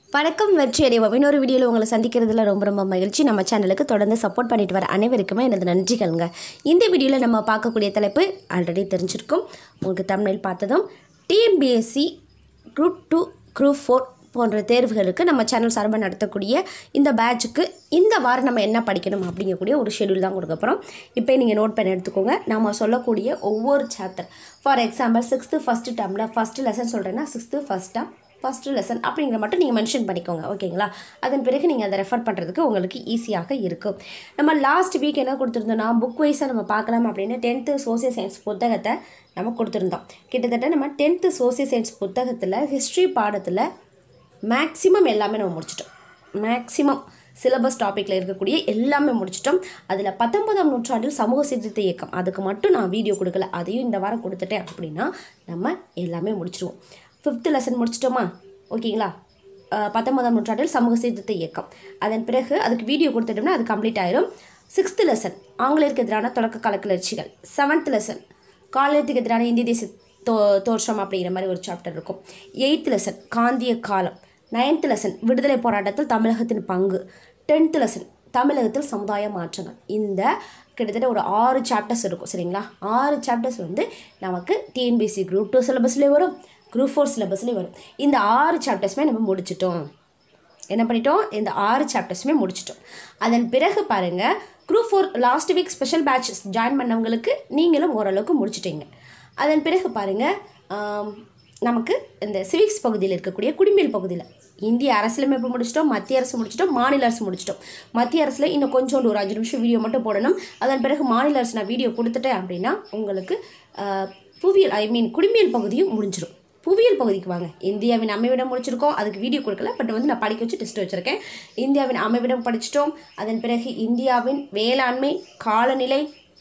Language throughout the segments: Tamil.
வணக்கம் வெற்றி அடைவோம் இன்னொரு வீடியோவில் உங்களை சந்திக்கிறதுல ரொம்ப ரொம்ப மகிழ்ச்சி நம்ம சேனலுக்கு தொடர்ந்து சப்போர்ட் பண்ணிட்டு வர அனைவருக்குமே எனது நன்றிகள்ங்க இந்த வீடியோவில் நம்ம பார்க்கக்கூடிய தலைப்பு ஆல்ரெடி தெரிஞ்சிருக்கும் உங்களுக்கு தமிழில் பார்த்ததும் TNPSC group two group four போன்ற தேர்வுகளுக்கு நம்ம சேனல் சார்பாக நடத்தக்கூடிய இந்த பேட்சுக்கு இந்த வாரம் நம்ம என்ன படிக்கணும் அப்படிங்கக்கூடிய ஒரு ஷெடியூல் தான் கொடுக்க போகிறோம் இப்போ நீங்கள் நோட் பண்ணி எடுத்துக்கோங்க நம்ம சொல்லக்கூடிய ஒவ்வொரு chapter for example sixth first டேர்மில் ஃபஸ்ட்டு லெசன் சொல்கிறேன்னா sixth first term first lesson அப்படிங்கிற மட்டும் நீங்கள் மென்ஷன் பண்ணிக்கோங்க ஓகேங்களா அதன் பிறகு நீங்கள் அதை ரெஃபர் பண்ணுறதுக்கு உங்களுக்கு ஈஸியாக இருக்கும் நம்ம லாஸ்ட் வீக் என்ன கொடுத்துருந்தோம்னா புக் வைஸாக நம்ம பார்க்கலாம் அப்படின்னு டென்த்து சோசியல் சயின்ஸ் புத்தகத்தை நம்ம கொடுத்துருந்தோம் கிட்டத்தட்ட நம்ம டென்த்து சோசியல் சயின்ஸ் புத்தகத்தில் ஹிஸ்ட்ரி பாடத்தில் மேக்ஸிமம் எல்லாமே நம்ம முடிச்சிட்டோம் மேக்ஸிமம் சிலபஸ் டாப்பிக்கில் இருக்கக்கூடிய எல்லாமே முடிச்சிட்டோம் அதில் பத்தொன்பதாம் நூற்றாண்டில் சமூக சீர்திருத்த இயக்கம் அதுக்கு மட்டும் நான் வீடியோ கொடுக்கல அதையும் இந்த வாரம் கொடுத்துட்டேன் அப்படின்னா நம்ம எல்லாமே முடிச்சிடுவோம் ஃபிஃப்த்து லெசன் முடிச்சிட்டோமா ஓகேங்களா அஹ் பத்தொன்பதாம் நூற்றாண்டில் சமூக சீர்திருத்த இயக்கம் அதன் பிறகு அதுக்கு வீடியோ கொடுத்துட்டோம்னா அது கம்ப்ளீட் ஆயிரும் சிக்ஸ்த்து லெசன் ஆங்கிலேயருக்கு எதிரான தொடக்க கால கிளர்ச்சிகள் செவன்த் லெசன் காலத்துக்கு எதிரான இந்திய தேச தோ தோற்றம் அப்படிங்கிற மாதிரி ஒரு சாப்டர் இருக்கும் எயித்து லெசன் காந்திய காலம் நைன்த் லெசன் விடுதலை போராட்டத்தில் தமிழகத்தின் பங்கு டென்த் லெசன் தமிழகத்தில் சமுதாய மாற்றங்கள் இந்த கிட்டத்தட்ட ஒரு ஆறு சாப்டர்ஸ் இருக்கும் சரிங்களா ஆறு சாப்டர்ஸ் வந்து நமக்கு டிஎன்பிசி குரூப் டூ சிலபஸ்லேயே வரும் குரூப் ஃபோர் சிலபஸ்லேயே வரும் இந்த ஆறு சாப்டர்ஸுமே நம்ம முடிச்சிட்டோம் என்ன பண்ணிட்டோம் இந்த ஆறு சாப்டர்ஸுமே முடிச்சிட்டோம் அதன் பிறகு பாருங்கள் group four last week special batch join பண்ணவங்களுக்கு நீங்களும் ஓரளவுக்கு முடிச்சிட்டீங்க அதன் பிறகு பாருங்கள் ஆம், நமக்கு இந்த சிவிக்ஸ் பகுதியில் இருக்கக்கூடிய குடிமையல் பகுதியில் இந்திய அரசியலமைப்பு முடிச்சிட்டோம் மத்திய அரசு முடிச்சிட்டோம் மாநில அரசு முடிச்சிட்டோம் மத்திய அரசில் இன்னும் கொஞ்சோண்டு ஒரு அஞ்சு நிமிஷம் வீடியோ மட்டும் போடணும் அதன் பிறகு மாநில அரசு நான் வீடியோ கொடுத்துட்டேன் அப்படின்னா உங்களுக்கு ஆஹ், புவியியல் ஐ மீன் குடிமையல் பகுதியும் முடிஞ்சிடும் புவியியல் பகுதிக்கு வாங்க இந்தியாவின் அமைவிடம் முடிச்சிருக்கோம் அதுக்கு வீடியோ கொடுக்கல பட் வந்து நான் படிக்க வச்சு டெஸ்ட் வச்சுருக்கேன் இந்தியாவின் அமைவிடம் படிச்சிட்டோம் அதன் பிறகு இந்தியாவின் வேளாண்மை காலநிலை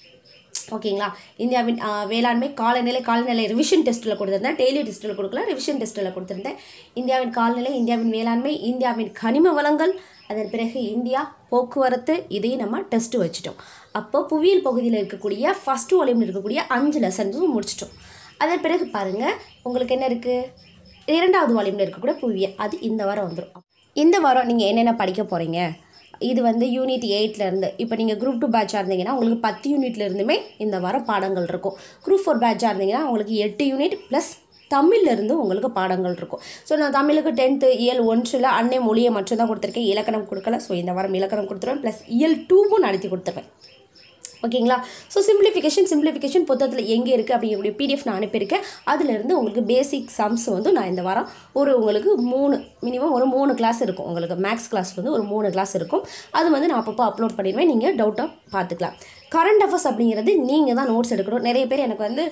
ஓகேங்களா இந்தியாவின் ஆ, வேளாண்மை காலநிலை காலநிலை ரிவிஷன் டெஸ்ட்டில் கொடுத்துருந்தேன் டெய்லி டெஸ்ட்டில் கொடுக்கல ரிவிஷன் டெஸ்ட்டில் கொடுத்துருந்தேன் இந்தியாவின் காலநிலை இந்தியாவின் வேளாண்மை இந்தியாவின் கனிம வளங்கள் அதன் பிறகு இந்தியா போக்குவரத்து இதையும் நம்ம டெஸ்ட்டு வச்சுட்டோம் அப்போ புவியியல் பகுதியில் இருக்கக்கூடிய ஃபஸ்ட்டு வால்யூமில் இருக்கக்கூடிய அஞ்சு லெசன்ஸும் முடிச்சிட்டோம் அதன் பிறகு பாருங்கள் உங்களுக்கு என்ன இருக்குது இரண்டாவது வால்யூமில் இருக்கக்கூடிய புவியியல் அது இந்த வாரம் வந்துடும் இந்த வாரம் நீங்கள் என்னென்ன படிக்க போகிறீங்க இது வந்து யூனிட் எயிட்லேருந்து இப்போ நீங்கள் குரூப் டூ பேட்சாக இருந்தீங்கன்னா உங்களுக்கு பத்து யூனிட்ல இருந்துமே இந்த வாரம் பாடங்கள் இருக்கும் குரூப் ஃபோர் பேட்சாக இருந்தீங்கன்னா உங்களுக்கு எட்டு யூனிட் ப்ளஸ் தமிழ்லேருந்து உங்களுக்கு பாடங்கள் இருக்கும் ஸோ நான் தமிழுக்கு டென்த்து இயல் ஒன்றில் அன்னை மொழியை மட்டும் தான் கொடுத்துருக்கேன் இலக்கணம் கொடுக்கல ஸோ இந்த வாரம் இலக்கணம் கொடுத்துருவேன் ப்ளஸ் இயல் டூவும் நடத்தி கொடுத்துருவேன் ஓகேங்களா ஸோ சிம்பிளிஃபிகேஷன் சிம்பிளிஃபிகேஷன் புத்தகத்தில் எங்கே இருக்குது அப்படிங்கக்கூடிய பிடிஎஃப் நான் அனுப்பியிருக்கேன் அதுலேருந்து உங்களுக்கு பேசிக் சம்ஸ் வந்து நான் இந்த வாரம் ஒரு உங்களுக்கு மூணு மினிமம் ஒரு மூணு கிளாஸ் இருக்கும் உங்களுக்கு மேக்ஸ் கிளாஸ் வந்து ஒரு மூணு கிளாஸ் இருக்கும் அது வந்து நான் அப்பப்போ அப்லோட் பண்ணிடுவேன் நீங்கள் டவுட்டாக பார்த்துக்கலாம் கரண்ட் அஃபேர்ஸ் அப்படிங்கிறது நீங்கள் தான் நோட்ஸ் எடுக்கணும் நிறைய பேர் எனக்கு வந்து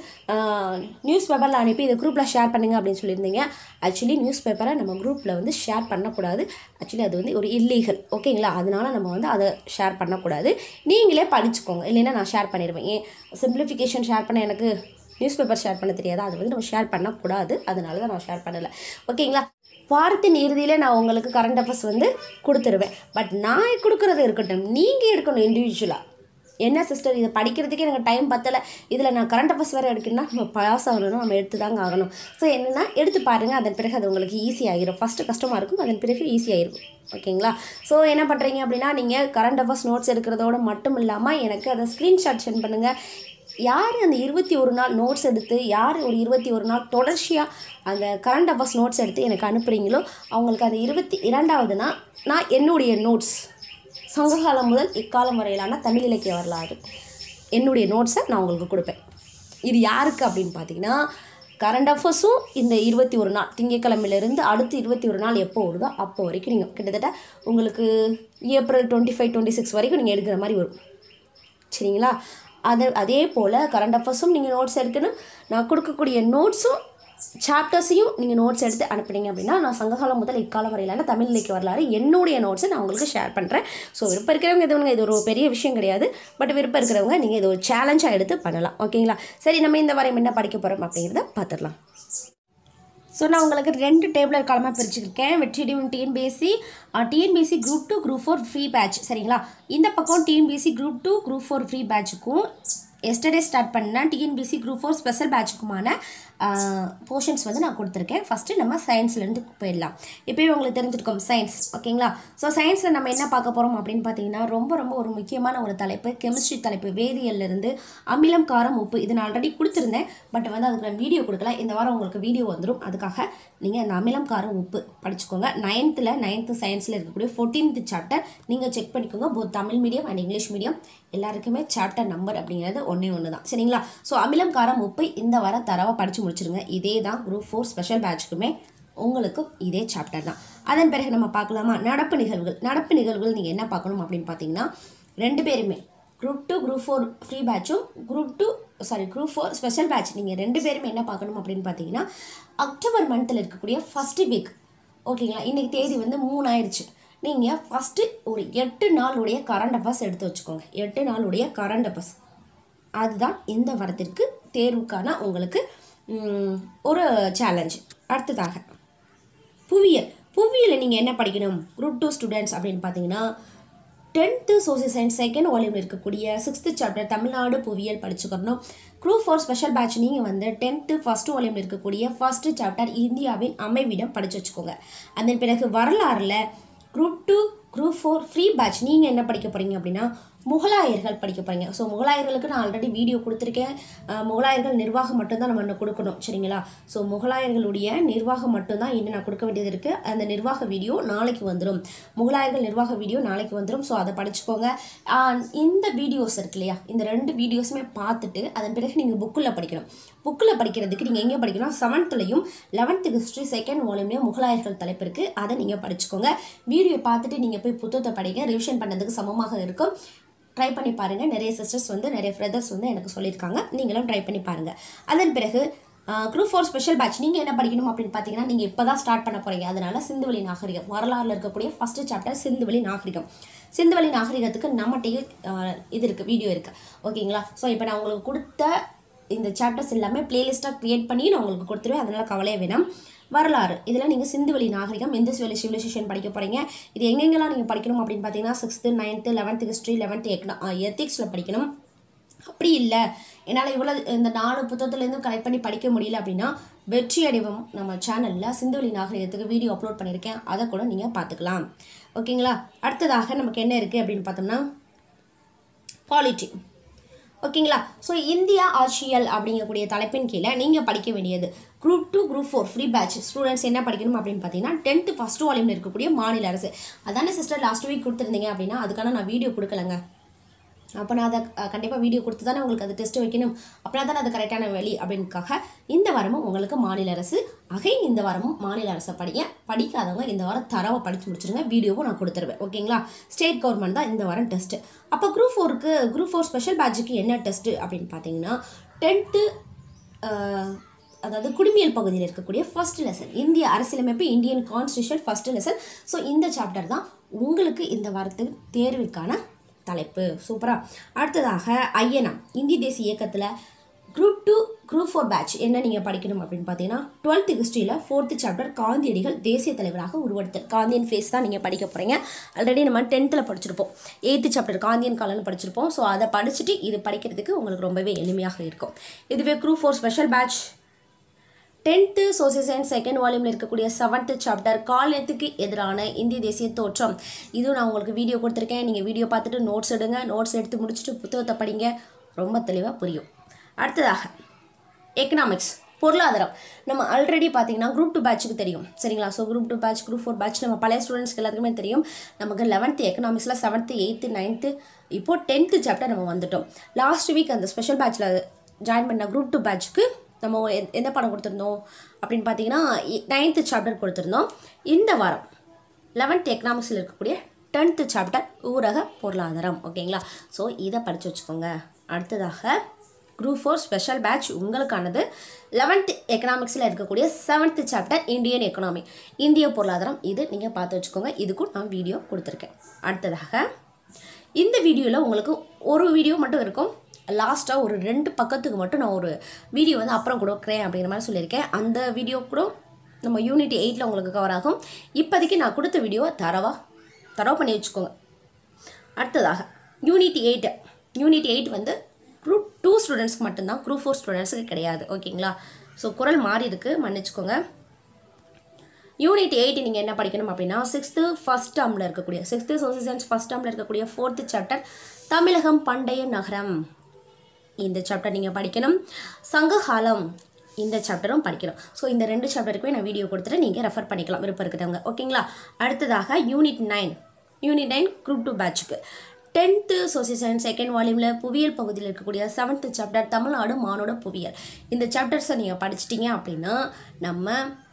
நியூஸ் பேப்பரில் அனுப்பி இதை குரூப்பில் ஷேர் பண்ணுங்க அப்படின்னு சொல்லியிருந்தீங்க ஆக்சுவலி நியூஸ் பேப்பரை நம்ம குரூப்பில் வந்து ஷேர் பண்ணக்கூடாது ஆக்சுவலி அது வந்து ஒரு இல்லீகல் ஓகேங்களா அதனால நம்ம வந்து அதை ஷேர் பண்ணக்கூடாது நீங்களே படிச்சுக்கோங்க இல்லைன்னா நான் ஷேர் பண்ணிடுவேன் ஏன் சிம்பிளிஃபிகேஷன் ஷேர் பண்ண எனக்கு நியூஸ் பேப்பர் ஷேர் பண்ண தெரியாதா அது வந்து நம்ம ஷேர் பண்ணக்கூடாது அதனால தான் நான் ஷேர் பண்ணலை ஓகேங்களா வாரத்தின் இறுதியில் நான் உங்களுக்கு கரண்ட் அஃபேர்ஸ் வந்து கொடுத்துருவேன் பட் நான் கொடுக்குறது இருக்கட்டும் நீங்கள் எடுக்கணும் இண்டிவிஜுவலாக என்ன சிஸ்டர் இதை படிக்கிறதுக்கே எனக்கு டைம் பத்தலை இதில் நான் கரண்ட் அஃபேர்ஸ் வேறு எடுக்கணும்னா நம்ம பாஸ் ஆகணும் நம்ம எடுத்து தாங்க ஆகணும் ஸோ என்னென்னா எடுத்து பாருங்கள் அதன் பிறகு அது உங்களுக்கு ஈஸி ஆகிரும் ஃபஸ்ட்டு கஷ்டமாக இருக்கும் அதன் பிறகு ஈஸி ஆகிரும் ஓகேங்களா ஸோ என்ன பண்ணுறீங்க அப்படின்னா நீங்கள் கரண்ட் அஃபேர்ஸ் நோட்ஸ் எடுக்கிறதோட மட்டும் இல்லாமல் எனக்கு அதை ஸ்க்ரீன்ஷாட் சென்ட் பண்ணுங்கள் யார் அந்த இருபத்தி ஒரு நாள் நோட்ஸ் எடுத்து யார் ஒரு இருபத்தி ஒரு நாள் தொடர்ச்சியாக அந்த கரண்ட் அஃபேர்ஸ் நோட்ஸ் எடுத்து எனக்கு அனுப்புகிறீங்களோ அவங்களுக்கு அந்த இருபத்தி இரண்டாவதுனா நான் என்னுடைய நோட்ஸ் சங்ககாலம் முதல் இக்காலம் வரையிலான தமிழ் இலக்கிய வரலாறு என்னுடைய நோட்ஸை நான் உங்களுக்கு கொடுப்பேன் இது யாருக்கு அப்படின்னு பார்த்தீங்கன்னா கரண்ட் அஃபேர்ஸும் இந்த இருபத்தி ஒரு நாள் திங்கக்கிழமையிலேருந்து அடுத்து இருபத்தி ஒரு நாள் எப்போ வருதோ அப்போ வரைக்கும் நீங்கள் கிட்டத்தட்ட உங்களுக்கு April twenty five twenty six வரைக்கும் நீங்கள் எடுக்கிற மாதிரி வரும் சரிங்களா அது அதே போல் கரண்ட் அஃபேர்ஸும் நீங்கள் நோட்ஸ் எடுக்கணும் நான் கொடுக்கக்கூடிய நோட்ஸும் சாப்டர்ஸையும் நீங்கள் நோட்ஸ் எடுத்து அனுப்புனீங்க அப்படின்னா நான் சங்ககாலம் முதல் இக்காலம் வரையிலான தமிழ் இலக்கிய வரலாறு என்னுடைய நோட்ஸை நான் உங்களுக்கு ஷேர் பண்ணுறேன் ஸோ விருப்பம் இருக்கிறவங்க இது ஒன்றுங்க இது ஒரு பெரிய விஷயம் கிடையாது பட் விருப்பம் இருக்கிறவங்க நீங்கள் இது ஒரு சேலஞ்சாக எடுத்து பண்ணலாம் ஓகேங்களா சரி நம்ம இந்த வாரம் என்ன படிக்க போகிறோம் அப்படிங்கிறத பார்த்துடலாம் ஸோ நான் உங்களுக்கு ரெண்டு டேபிளர் காலமாக பிரிச்சுருக்கேன் வெற்றி டிவின் TNPSC TNPSC group two group four free batch சரிங்களா இந்த பக்கம் TNPSC group two group four free பேட்சுக்கும் எஸ்டர்டே ஸ்டார்ட் பண்ண டிஎன்பிசி குரூப் ஃபோர் ஸ்பெஷல் பேட்சுக்குமான போர்ஷன்ஸ் வந்து நான் கொடுத்துருக்கேன் ஃபஸ்ட்டு நம்ம சயின்ஸ்லேருந்து போயிடலாம் இப்போயே உங்களுக்கு தெரிஞ்சிருக்கோம் சயின்ஸ் ஓகேங்களா ஸோ சயின்ஸில் நம்ம என்ன பார்க்க போகிறோம் அப்படின்னு பார்த்தீங்கன்னா ரொம்ப ரொம்ப ஒரு முக்கியமான ஒரு தலைப்பு கெமிஸ்ட்ரி தலைப்பு வேதியியல்லேருந்து அமிலம் காரம் உப்பு இது நான் ஆல்ரெடி கொடுத்துருந்தேன் பட் வந்து அதுக்கு நான் வீடியோ கொடுக்கல இந்த வாரம் உங்களுக்கு வீடியோ வந்துடும் அதுக்காக நீங்கள் இந்த அமிலம் காரம் உப்பு படிச்சுக்கோங்க நைன்த்தில் நைன்த்து சயின்ஸில் இருக்கக்கூடிய ஃபோர்டீன்த் சாப்டர் நீங்கள் செக் பண்ணிக்கோங்க both Tamil medium and English medium எல்லாருக்குமே சாப்டர் நம்பர் அப்படிங்கிறது ஒன்றே ஒன்று தான் சரிங்களா ஸோ அமிலம் காரம் உப்பு இந்த வாரம் தரவாக படித்து முடிச்சிருங்க இதே தான் குரூப் ஃபோர் ஸ்பெஷல் பேட்ச்க்குமே உங்களுக்கும் இதே சாப்டர் தான் அதன் பிறகு நம்ம பார்க்கலாமா நடப்பு நிகழ்வுகள் நடப்பு நிகழ்வுகள் நீங்கள் என்ன பார்க்கணும் அப்படின்னு பார்த்தீங்கன்னா ரெண்டு பேருமே group two group four free பேட்சும் group two sorry group four special batch நீங்கள் ரெண்டு பேருமே என்ன பார்க்கணும் அப்படின்னு பார்த்தீங்கன்னா அக்டோபர் மந்தில் இருக்கக்கூடிய ஃபஸ்ட்டு வீக் ஓகேங்களா இன்றைக்கி தேதி வந்து மூணு ஆயிடுச்சு நீங்கள் ஃபஸ்ட்டு ஒரு எட்டு நாளுடைய கரண்ட் அஃபர்ஸ் எடுத்து வச்சுக்கோங்க எட்டு நாளுடைய கரண்ட் அஃபர்ஸ் அதுதான் இந்த வாரத்திற்கு தேர்வுக்கான உங்களுக்கு ம், ஒரு சேலஞ்ச் அடுத்ததாக புவியியல் புவியியலை நீங்கள் என்ன படிக்கணும் குரூப் டூ ஸ்டூடெண்ட்ஸ் அப்படின்னு பார்த்தீங்கன்னா டென்த்து சோசியல் சயின்ஸ் செகண்ட் வால்யூமில் இருக்கக்கூடிய சிக்ஸ்த்து சாப்டர் தமிழ்நாடு புவியியல் படிச்சுக்கணும் குரூப் ஃபோர் ஸ்பெஷல் பேட்ச் நீங்கள் வந்து டென்த்து ஃபஸ்ட்டு வால்யூமில் இருக்கக்கூடிய ஃபஸ்ட்டு சாப்டர் இந்தியாவின் அமைவிடம் படித்து வச்சுக்கோங்க அதன் பிறகு வரலாறில் group two group four free batch நீங்கள் என்ன படிக்க போகிறீங்க அப்படின்னா முகலாயர்கள் படிக்க போகிறீங்க ஸோ முகலாயர்களுக்கு நான் ஆல்ரெடி வீடியோ கொடுத்துருக்கேன் அஹ் முகலாயர்கள் நிர்வாகம் மட்டும்தான் நம்ம இன்னும் கொடுக்கணும் சரிங்களா ஸோ முகலாயர்களுடைய நிர்வாகம் மட்டும்தான் இன்னும் நான் கொடுக்க வேண்டியது இருக்குது அந்த நிர்வாக வீடியோ நாளைக்கு வந்துடும் முகலாயர்கள் நிர்வாக வீடியோ நாளைக்கு வந்துடும் ஸோ அதை படிச்சுக்கோங்க ஆஹ் இந்த வீடியோஸ் இருக்கு இல்லையா இந்த ரெண்டு வீடியோஸுமே பார்த்துட்டு அதன் பிறகு நீங்கள் புக்கில் படிக்கணும் புக்கில் படிக்கிறதுக்கு நீங்கள் எங்கே படிக்கணும் செவன்த்துலையும் லெவன்த்து ஹிஸ்ட்ரி செகண்ட் வால்யூம்லேயும் முகலாயர்கள் தலைப்பு இருக்குது அதை நீங்கள் படிச்சுக்கோங்க வீடியோ பார்த்துட்டு நீங்கள் போய் புத்தகத்தை படிங்க ரிவிஷன் பண்ணதுக்கு சமமாக இருக்கும் ட்ரை பண்ணி பாருங்கள் நிறைய சிஸ்டர்ஸ் வந்து நிறைய பிரதர்ஸ் வந்து எனக்கு சொல்லியிருக்காங்க நீங்களும் ட்ரை பண்ணி பாருங்கள் அதன் பிறகு குரூப் ஃபோர் ஸ்பெஷல் பேட்ச் நீங்கள் என்ன படிக்கணும் அப்படின்னு பார்த்தீங்கன்னா நீங்கள் இப்போ தான் ஸ்டார்ட் பண்ண போகிறீங்க அதனால சிந்துவெளி நாகரிகம் வரலாறுல இருக்கக்கூடிய ஃபஸ்ட்டு சாப்டர் சிந்துவெளி நாகரிகம் சிந்துவெளி நாகரிகத்துக்கு நம்மகிட்டயும் ஆஹ், இது இருக்குது வீடியோ இருக்குது ஓகேங்களா ஸோ இப்போ நான் உங்களுக்கு கொடுத்த இந்த சாப்டர்ஸ் எல்லாமே பிளேலிஸ்ட்டாக க்ரியேட் பண்ணி நான் உங்களுக்கு கொடுத்துருவேன் அதனால் கவலையே வேணாம் வரலாறு இதில் நீங்கள் சிந்துவெளி நாகரிகம் இந்து சிவலி சிவிலைசேஷன் படிக்க போகிறீங்க இது எங்கெங்கெல்லாம் நீங்கள் படிக்கணும் அப்படின்னு பார்த்தீங்கன்னா sixth ninth eleventh history eleventh எக்னா எத்திக்ஸில் படிக்கணும் அப்படி இல்லை என்னால் இவ்வளோ இந்த நாலு புத்தகத்துலேருந்து கலெக்ட் பண்ணி படிக்க முடியல அப்படின்னா வெற்றி அடைவோம் நம்ம சேனலில் சிந்துவெளி நாகரிகத்துக்கு வீடியோ அப்லோட் பண்ணியிருக்கேன் அதை கூட நீங்கள் பார்த்துக்கலாம் ஓகேங்களா அடுத்ததாக நமக்கு என்ன இருக்குது அப்படின்னு பார்த்தோம்னா பாலிட்டி ஓகேங்களா ஸோ இந்தியா ஆட்சியல் அப்படிங்கக்கூடிய தலைப்பின் கீழே நீங்கள் படிக்க வேண்டியது group two group four free batch students என்ன படிக்கணும் அப்படின்னு பார்த்தீங்கன்னா டென்த்து ஃபஸ்ட்டு வால்யூமில் இருக்கக்கூடிய மாநில அரசு அதானே சிஸ்டர் லாஸ்ட் வீக் கொடுத்துருந்தீங்க அப்படின்னா அதுக்கான நான் வீடியோ கொடுக்கலங்க அப்போ நான் அதை கண்டிப்பாக வீடியோ கொடுத்து தானே உங்களுக்கு அது டெஸ்ட் வைக்கணும் அப்படின்னா தானே அது கரெக்டான வழி அப்படின்னுக்காக இந்த வாரமும் உங்களுக்கு மாநில அரசு அகைன் இந்த வாரமும் மாநில அரசை படிங்க படிக்காதவங்க இந்த வாரம் தரவை படித்து முடிச்சிருங்க வீடியோவும் நான் கொடுத்துருவேன் ஓகேங்களா ஸ்டேட் கவர்மெண்ட் தான் இந்த வாரம் டெஸ்ட்டு அப்போ குரூப் ஃபோருக்கு குரூப் ஃபோர் ஸ்பெஷல் பேட்சுக்கு என்ன டெஸ்ட்டு அப்படின்னு பார்த்தீங்கன்னா டென்த்து அதாவது குடிமியல் பகுதியில் இருக்கக்கூடிய ஃபர்ஸ்ட் லெசன் இந்திய அரசியலமைப்பு Indian constitution first lesson so இந்த சாப்டர் தான் உங்களுக்கு இந்த வாரத்துக்கு தேர்விற்கான தலைப்பு சூப்பரா அடுத்ததாக ஐஎன்எம் இந்திய தேசிய இயக்கத்தில் group two group four batch என்ன நீங்கள் படிக்கணும் அப்படின்னு பார்த்தீங்கன்னா டுவெல்த் ஹிஸ்ட்ரியில் ஃபோர்த்து சாப்டர் காந்தியடிகள் தேசிய தலைவராக உருவெடுத்தல் காந்தியன் ஃபேஸ் தான் நீங்கள் படிக்க போகிறீங்க ஆல்ரெடி நம்ம டென்த்தில் படிச்சிருப்போம் எயித்து சாப்டர் காந்தியன் காலம்னு படிச்சிருப்போம் ஸோ அதை படிச்சுட்டு இது படிக்கிறதுக்கு உங்களுக்கு ரொம்பவே எளிமையாக இருக்கும் இதுவே group four special batch tenth social science second வால்யூமில் இருக்கக்கூடிய செவன்த்து சாப்டர் காலத்துக்கு எதிரான இந்திய தேசிய தோற்றம் இதுவும் நான் உங்களுக்கு வீடியோ கொடுத்துருக்கேன் நீங்கள் வீடியோ பார்த்துட்டு நோட்ஸ் எடுங்க நோட்ஸ் எடுத்து முடிச்சுட்டு புத்தகத்தை படிங்க ரொம்ப தெளிவாக புரியும் அடுத்ததாக எக்கனாமிக்ஸ் பொருளாதாரம் நம்ம ஆல்ரெடி பார்த்தீங்கன்னா குரூப் டூ பேட்சுக்கு தெரியும் சரிங்களா so group two batch group four batch நம்ம பழைய ஸ்டூடெண்ட்ஸ்க்கு எல்லாத்துக்குமே தெரியும் நமக்கு லெவன்த்து எக்கனாமிக்ஸில் செவன்த்து எயித்து நைன்த்து இப்போ டென்த்து சாப்டர் நம்ம வந்துட்டோம் லாஸ்ட் வீக் அந்த ஸ்பெஷல் பேட்ச்சில் ஜாயின் பண்ண குரூப் டூ பேட்ச்க்கு நம்ம எ- எந்த பாடம் கொடுத்துருந்தோம் அப்படின்னு பார்த்தீங்கன்னா நைன்த்து சாப்டர் கொடுத்துருந்தோம் இந்த வாரம் லெவன்த் எக்கனாமிக்ஸில் இருக்கக்கூடிய டென்த்து சாப்டர் ஊரக பொருளாதாரம் ஓகேங்களா ஸோ இதை படித்து வச்சுக்கோங்க அடுத்ததாக குரூப் ஃபோர் ஸ்பெஷல் பேட்ச் உங்களுக்கானது லெவன்த் எக்கனாமிக்ஸில் இருக்கக்கூடிய செவன்த் சாப்டர் இந்தியன் எக்கனாமி இந்திய பொருளாதாரம் இது நீங்கள் பார்த்து வச்சுக்கோங்க இதுக்கும் நான் வீடியோ கொடுத்துருக்கேன் அடுத்ததாக இந்த வீடியோவில் உங்களுக்கு ஒரு வீடியோ மட்டும் இருக்கும் லாஸ்ட்டாக ஒரு ரெண்டு பக்கத்துக்கு மட்டும் நான் ஒரு வீடியோ வந்து அப்புறம் கொடுக்குறேன் அப்படிங்கிற மாதிரி சொல்லியிருக்கேன் அந்த வீடியோ கூட நம்ம யூனிட் எயிட்டில் உங்களுக்கு கவர் ஆகும் இப்போதைக்கு நான் கொடுத்த வீடியோவை தரவா தரவு பண்ணி வச்சுக்கோங்க அடுத்ததாக யூனிட் எயிட் யூனிட் எயிட் வந்து குரூப் டூ ஸ்டூடெண்ட்ஸ்க்கு மட்டும்தான் குரூப் ஃபோர் ஸ்டூடெண்ட்ஸுக்கு கிடையாது ஓகேங்களா ஸோ குரல் மாறி இருக்கு மன்னிச்சுக்கோங்க யூனிட் எயிட் நீங்கள் என்ன படிக்கணும் அப்படின்னா சிக்ஸ்த்து ஃபஸ்ட் டேர்மில் இருக்கக்கூடிய சிக்ஸ்த்து சோசியல் சயின்ஸ் ஃபஸ்ட் டேர்மில் இருக்கக்கூடிய ஃபோர்த்து சாப்டர் தமிழகம் பண்டைய நகரம் இந்த சாப்டர் நீங்கள் படிக்கணும் சங்ககாலம் இந்த சாப்டரும் படிக்கணும் ஸோ இந்த ரெண்டு சாப்டருக்குமே நான் வீடியோ கொடுத்துட்டு நீங்கள் ரெஃபர் பண்ணிக்கலாம் விருப்பம் இருக்கிறவங்க ஓகேங்களா அடுத்ததாக unit nine unit nine group two பேட்சுக்கு டென்த்து சோசியல் சயின்ஸ் செகண்ட் வால்யூமில் புவியியல் பகுதியில் இருக்கக்கூடிய செவன்த்து சாப்டர் தமிழ்நாடு மானோட புவியியல் இந்த சாப்டர்ஸை நீங்கள் படிச்சிட்டிங்க அப்படின்னா நம்ம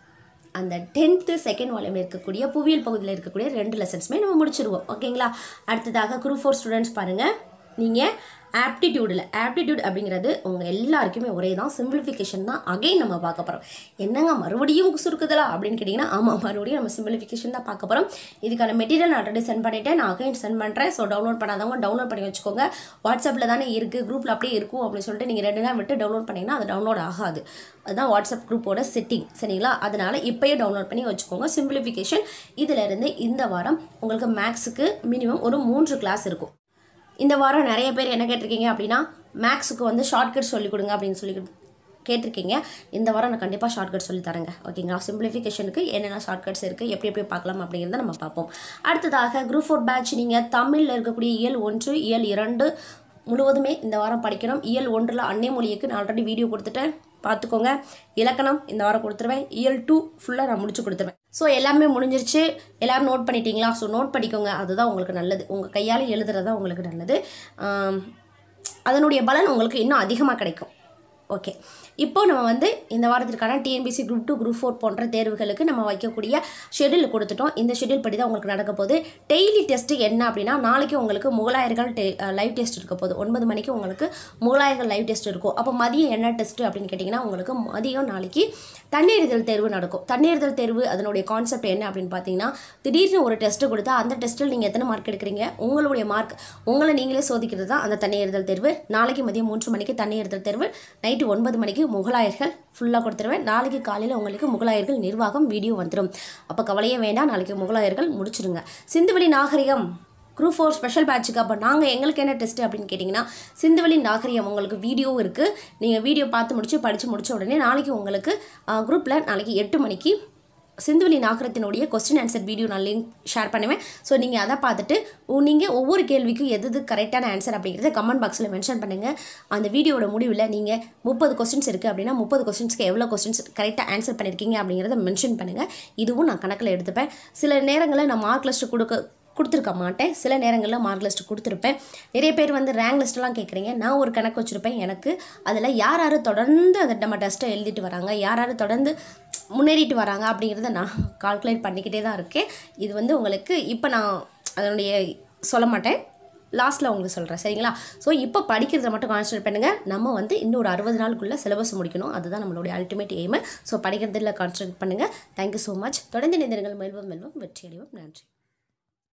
அந்த டென்த்து செகண்ட் வால்யூமில் இருக்கக்கூடிய புவியியல் பகுதியில் இருக்கக்கூடிய ரெண்டு லெசன்ஸுமே நம்ம முடிச்சிருவோம் ஓகேங்களா அடுத்ததாக குரூப் ஃபோர் ஸ்டூடெண்ட்ஸ் பாருங்கள் நீங்கள் ஆப்டிடியூடில் ஆப்டிடியூட் அப்படிங்கிறது உங்கள் எல்லாருக்குமே ஒரே தான் சிம்பிளிஃபிகேஷன் தான் அகைன் நம்ம பார்க்க போகிறோம் என்னங்க மறுபடியும் சுருக்குதலா அப்படின்னு கேட்டிங்கன்னா ஆமாம் மறுபடியும் நம்ம சிம்பிளிஃபிகேஷன் தான் பார்க்க போகிறோம் இதுக்கான மெட்டீரியல் நான் ஆல்ரெடி சென்ட் பண்ணிட்டேன் நான் அகைன் சென்ட் பண்ணுறேன் ஸோ டவுன்லோட் பண்ணாதவங்க டவுன்லோட் பண்ணி வச்சுக்கோங்க வாட்ஸ்அப்பில் தானே இருக்குது குரூப்பில் அப்படியே இருக்கும் அப்படின்னு சொல்லிட்டு நீங்கள் ரெண்டு நாள் விட்டு டவுன்லோட் பண்ணிங்கன்னா அது டவுன்லோட் ஆகாது அதுதான் வாட்ஸ்அப் குரூப்போட செட்டிங் சரிங்களா அதனால் இப்போயே டவுன்லோட் பண்ணி வச்சுக்கோங்க சிம்பிளிஃபிகேஷன் இதிலிருந்து இந்த வாரம் உங்களுக்கு மேக்ஸுக்கு மினிமம் ஒரு மூன்று கிளாஸ் இருக்கும் இந்த வாரம் நிறைய பேர் என்ன கேட்டிருக்கீங்க அப்படின்னா மேக்ஸுக்கு வந்து ஷார்ட்கட் சொல்லிக் கொடுங்க அப்படின்னு சொல்லி கேட்டிருக்கீங்க இந்த வாரம் நான் கண்டிப்பாக ஷார்ட்கட் சொல்லி தரேங்க ஓகேங்களா சிம்பிளிஃபிகேஷனுக்கு என்னென்ன ஷார்ட்கட்ஸ் இருக்குது எப்படி எப்படி பார்க்கலாம் அப்படிங்கிறத நம்ம பார்ப்போம் அடுத்ததாக குரூப் ஃபோர் பேட்ச் நீங்கள் தமிழில் இருக்கக்கூடிய இயல் ஒன்று இயல் இரண்டு முழுவதுமே இந்த வாரம் படிக்கணும் இயல் ஒன்றில் அன்னை மொழிக்கு நான் ஆல்ரெடி வீடியோ கொடுத்துட்டேன் பார்த்துக்கோங்க இலக்கணம் இந்த வாரம் கொடுத்துருவேன் இயல் டூ ஃபுல்லாக நான் முடிச்சு கொடுத்துருவேன் ஸோ எல்லாமே முடிஞ்சிருச்சு எல்லாரும் நோட் பண்ணிட்டீங்களா ஸோ நோட் பண்ணிக்கோங்க அதுதான் உங்களுக்கு நல்லது உங்கள் கையால் எழுதுறது தான் உங்களுக்கு நல்லது ஆம், அதனுடைய பலன் உங்களுக்கு இன்னும் அதிகமாக கிடைக்கும் ஓகே இப்போ நம்ம வந்து இந்த வாரத்திற்கான TNPC group two group four போன்ற தேர்வுகளுக்கு நம்ம வைக்கக்கூடிய ஷெடியூல் கொடுத்துட்டோம் இந்த ஷெடியூல் படி தான் உங்களுக்கு நடக்க போகுது டெய்லி டெஸ்ட் என்ன அப்படின்னா நாளைக்கு உங்களுக்கு முகலாயர்கள் டெ லைவ் டெஸ்ட் இருக்க போகுது ஒன்பது மணிக்கு உங்களுக்கு முகலாயர்கள் லைவ் டெஸ்ட் இருக்கும் அப்போ மதியம் என்ன டெஸ்ட் அப்படின்னு கேட்டிங்கன்னா உங்களுக்கு மதியம் நாளைக்கு தண்ணீரிதழ் தேர்வு நடக்கும் தண்ணீரிதழ் தேர்வு அதனுடைய கான்செப்ட் என்ன அப்படின்னு பார்த்தீங்கன்னா திடீர்னு ஒரு டெஸ்ட்டு கொடுத்தா அந்த டெஸ்ட்டில் நீங்கள் எத்தனை மார்க் எடுக்கிறீங்க உங்களுடைய மார்க் உங்களை நீங்களே சோதிக்கிறது தான் அந்த தண்ணீரிதழ் தேர்வு நாளைக்கு மதியம் மூன்று மணிக்கு தண்ணீரிதழ் தேர்வு நைட்டு ஒன்பது மணிக்கு முகலாயர்கள் ஃபுல்லாக கொடுத்துருவேன் நாளைக்கு காலையில் உங்களுக்கு முகலாயர்கள் நிர்வாகம் வீடியோ வந்துடும் அப்போ கவலையே வேண்டாம் நாளைக்கு முகலாயர்கள் முடிச்சிடுங்க சிந்துவெளி நாகரிகம் குரூப் ஃபோர் ஸ்பெஷல் பேட்சுக்கு அப்போ நாங்கள் எங்களுக்கு என்ன டெஸ்ட் அப்படின்னு கேட்டிங்கன்னா சிந்துவெளி நாகரிகம் உங்களுக்கு வீடியோ இருக்குது நீங்கள் வீடியோ பார்த்து முடிச்சு படித்து முடிச்ச உடனே நாளைக்கு உங்களுக்கு குரூப்பில் நாளைக்கு எட்டு மணிக்கு சிந்துவெளி நாகரத்தினுடைய கொஸ்டின் ஆன்சர் வீடியோ நான் லிங்க் ஷேர் பண்ணுவேன் ஸோ நீங்கள் அதை பார்த்துட்டு நீங்கள் ஒவ்வொரு கேள்விக்கும் எது எது கரெக்டான ஆன்சர் அப்படிங்கிறத கமெண்ட் பாக்ஸில் மென்ஷன் பண்ணுங்கள் அந்த வீடியோட முடிவில் நீங்கள் முப்பது கொஸ்டின்ஸ் இருக்குது அப்படின்னா முப்பது கொஸ்டின்ஸ்க்கு எவ்வளோ கொஸ்டின்ஸ் கரெக்டாக ஆன்சர் பண்ணியிருக்கீங்க அப்படிங்கிறத மென்ஷன் பண்ணுங்கள் இதுவும் நான் கணக்கில் எடுத்துப்பேன் சில நேரங்களில் நான் மார்க் லிஸ்ட்டு கொடுக்க கொடுத்துருக்க மாட்டேன் சில நேரங்களில் மார்க் லிஸ்ட் கொடுத்துருப்பேன் நிறைய பேர் வந்து ரேங்க் லிஸ்ட்லாம் கேட்குறீங்க நான் ஒரு கணக்கு வச்சுருப்பேன் எனக்கு அதில் யார் யார் தொடர்ந்து அந்த நம்ம டெஸ்ட்டை எழுதிட்டு வராங்க யார் யார் தொடர்ந்து முன்னேறிட்டு வராங்க அப்படிங்கிறத நான் கால்குலேட் பண்ணிக்கிட்டே தான் இருக்கேன் இது வந்து உங்களுக்கு இப்போ நான் அதனுடைய சொல்ல மாட்டேன் லாஸ்ட்டில் உங்களுக்கு சொல்கிறேன் சரிங்களா ஸோ இப்போ படிக்கிறத மட்டும் கான்சன்ட்ரேட் பண்ணுங்கள் நம்ம வந்து இன்னும் ஒரு அறுபது நாளுக்குள்ளே சிலபஸ் முடிக்கணும் அதுதான் நம்மளுடைய அல்டிமேட் எய்மு ஸோ படிக்கிறதுல கான்சன்ட்ரேட் பண்ணுங்கள் தேங்க்யூ ஸோ மச் தொடர்ந்து நிதிர்கள் மெல்வம் மெல்வம் வெற்றி அடைவோம் நன்றி